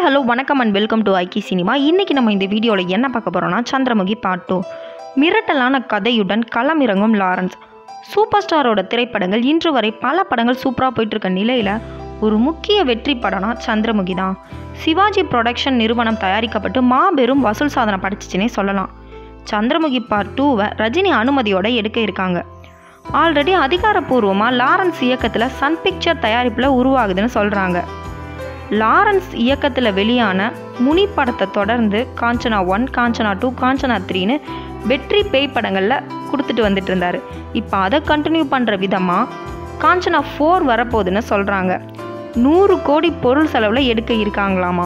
hi hello வணக்கம் and welcome to ஐக்கி cinema இன்றைக்கி நம்ம இந்த வீடியோவில் என்ன பார்க்க போகிறோம்னா சந்திரமுகி பார்ட் டூ மிரட்டலான கதையுடன் களமிறங்கும் லாரன்ஸ் சூப்பர் ஸ்டாரோட திரைப்படங்கள் இன்று வரை பல படங்கள் சூப்பராக போயிட்டுருக்க நிலையில் ஒரு முக்கிய வெற்றி படம்னா சந்திரமுகி தான் சிவாஜி ப்ரொடக்ஷன் நிறுவனம் தயாரிக்கப்பட்டு மாபெரும் வசூல் சாதனை படைச்சிச்சுனே சொல்லலாம் சந்திரமுகி பார்ட் டூவை ரஜினி அனுமதியோட எடுக்க இருக்காங்க ஆல்ரெடி அதிகாரப்பூர்வமாக லாரன்ஸ் இயக்கத்தில் சன் பிக்சர் தயாரிப்பில் உருவாகுதுன்னு சொல்கிறாங்க லாரன்ஸ் இயக்கத்தில் வெளியான முனி படத்தை தொடர்ந்து காஞ்சனா ஒன் காஞ்சனா டூ காஞ்சனா த்ரீன்னு வெற்றி பேய் படங்களில் கொடுத்துட்டு வந்துட்டு இருந்தார் இப்போ அதை கண்டினியூ பண்ணுற விதமாக காஞ்சனா ஃபோர் வரப்போகுதுன்னு சொல்கிறாங்க நூறு கோடி பொருள் செலவில் எடுக்க இருக்காங்களாமா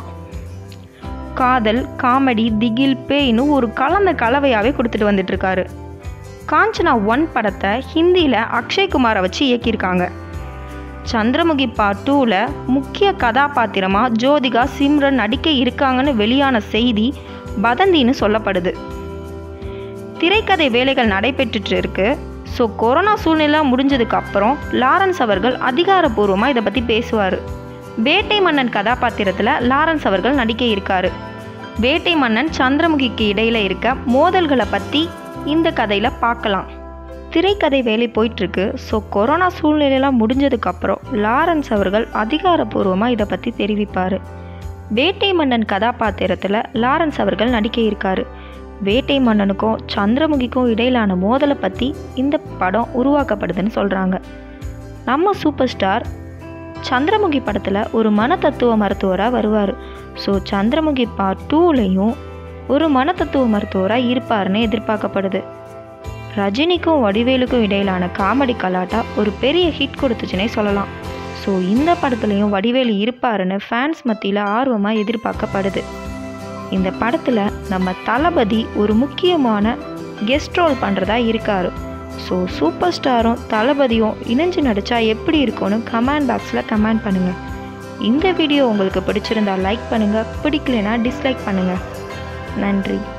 காதல் காமெடி திகில் பேய்னு ஒரு கலந்த கலவையாகவே கொடுத்துட்டு வந்துட்டுருக்காரு காஞ்சனா ஒன் படத்தை ஹிந்தியில் அக்ஷய்குமாரை வச்சு இயக்கியிருக்காங்க சந்திரமுகி பார்ட் டூவில் முக்கிய கதாபாத்திரமாக ஜோதிகா சிம்ரன் நடிக்க இருக்காங்கன்னு வெளியான செய்தி வதந்தின்னு சொல்லப்படுது திரைக்கதை வேலைகள் நடைபெற்றுட்டு இருக்கு ஸோ கொரோனா சூழ்நிலை முடிஞ்சதுக்கு அப்புறம் லாரன்ஸ் அவர்கள் அதிகாரப்பூர்வமாக இதை பற்றி பேசுவார் வேட்டை மன்னன் கதாபாத்திரத்தில் லாரன்ஸ் அவர்கள் நடிக்க இருக்காரு வேட்டை மன்னன் சந்திரமுகிக்கு இடையில இருக்க மோதல்களை பற்றி இந்த கதையில் பார்க்கலாம் திரைக்கதை வேலை போயிட்டுருக்கு ஸோ கொரோனா சூழ்நிலையெல்லாம் முடிஞ்சதுக்கப்புறம் லாரன்ஸ் அவர்கள் அதிகாரப்பூர்வமாக இதை பற்றி தெரிவிப்பார் வேட்டை மன்னன் கதாபாத்திரத்தில் லாரன்ஸ் அவர்கள் நடிக்க இருக்காரு வேட்டை மன்னனுக்கும் சந்திரமுகிக்கும் இடையிலான மோதலை பற்றி இந்த படம் உருவாக்கப்படுதுன்னு சொல்கிறாங்க நம்ம சூப்பர் ஸ்டார் சந்திரமுகி படத்தில் ஒரு மன தத்துவ மருத்துவராக வருவார் ஸோ சந்திரமுகி பார்ட் டூலையும் ஒரு மன தத்துவ மருத்துவராக இருப்பாருன்னு எதிர்பார்க்கப்படுது ரஜினிக்கும் வடிவேலுக்கும் இடையிலான காமெடி கலாட்டா ஒரு பெரிய ஹிட் கொடுத்துச்சுனே சொல்லலாம் ஸோ இந்த படத்துலையும் வடிவேலு இருப்பாருன்னு ஃபேன்ஸ் மத்தியில் ஆர்வமாக எதிர்பார்க்கப்படுது இந்த படத்தில் நம்ம தளபதி ஒரு முக்கியமான கெஸ்ட் ரோல் பண்ணுறதா இருக்காரு ஸோ சூப்பர் ஸ்டாரும் தளபதியும் இணைஞ்சு நடித்தா எப்படி இருக்கும்னு கமெண்ட் பாக்ஸில் கமெண்ட் பண்ணுங்கள் இந்த வீடியோ உங்களுக்கு பிடிச்சிருந்தா லைக் பண்ணுங்கள் பிடிக்கலைன்னா டிஸ்லைக் பண்ணுங்கள் நன்றி